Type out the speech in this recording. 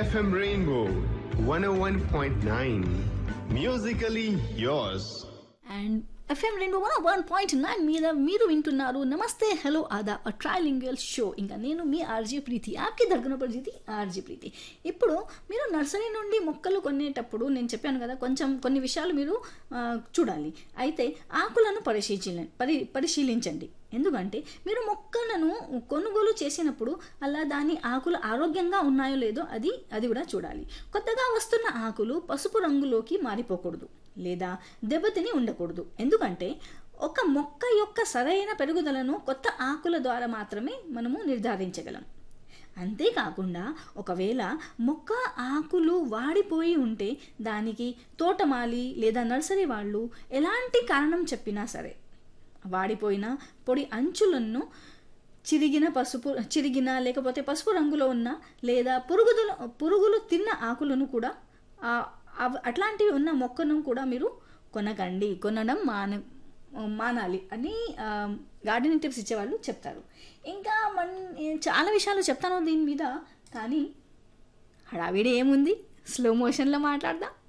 FM Rainbow 101.9. Musically yours. And FM రెండు one one point nine మీద మీరు వింటున్నారు నమస్తే హలో ఆదా ట్రైలింగ్వల్ షో ఇంకా నేను మీ ఆర్జే ప్రీతి యాప్కి దగ్గర పరిస్థితి ఆర్జే ప్రీతి ఇప్పుడు మీరు నర్సరీ నుండి మొక్కలు కొనేటప్పుడు నేను చెప్పాను కదా కొంచెం కొన్ని విషయాలు మీరు ఆ, చూడాలి అయితే ఆకులను పరిశీలించండి పరి పరిశీలించండి ఎందుకంటే మీరు మొక్కలను కొనుగోలు చేసినప్పుడు అలా దాని ఆకులు ఆరోగ్యంగా ఉన్నాయో లేదో అది అది కూడా చూడాలి కొత్తగా వస్తున్న ఆకులు పసుపు రంగులోకి మారిపోకూడదు లేదా దెబ్బతిని ఉండకూడదు ఎందుకంటే ఒక మొక్క యొక్క సరైన పెరుగుదలను కొత్త ఆకుల ద్వారా మాత్రమే మనము నిర్ధారించగలం అంతేకాకుండా ఒకవేళ మొక్క ఆకులు వాడిపోయి ఉంటే దానికి తోటమాలి లేదా నర్సరీ వాళ్ళు ఎలాంటి కారణం చెప్పినా సరే వాడిపోయిన పొడి అంచులను చిరిగిన పసుపు చిరిగిన లేకపోతే పసుపు రంగులో ఉన్న లేదా పురుగులు పురుగులు తిన్న ఆకులను కూడా ఆ, అవ- అట్లాంటివి ఉన్న మొక్కను కూడా మీరు కొనకండి కొనడం మాన మానాలి అని ఆ, గార్డెనింగ్ టిప్స్ ఇచ్చేవాళ్ళు చెప్తారు ఇంకా మన్ చాలా విషయాలు చెప్తాను దీని మీద కానీ హడావిడి ఏముంది స్లో మోషన్లో మాట్లాడదాం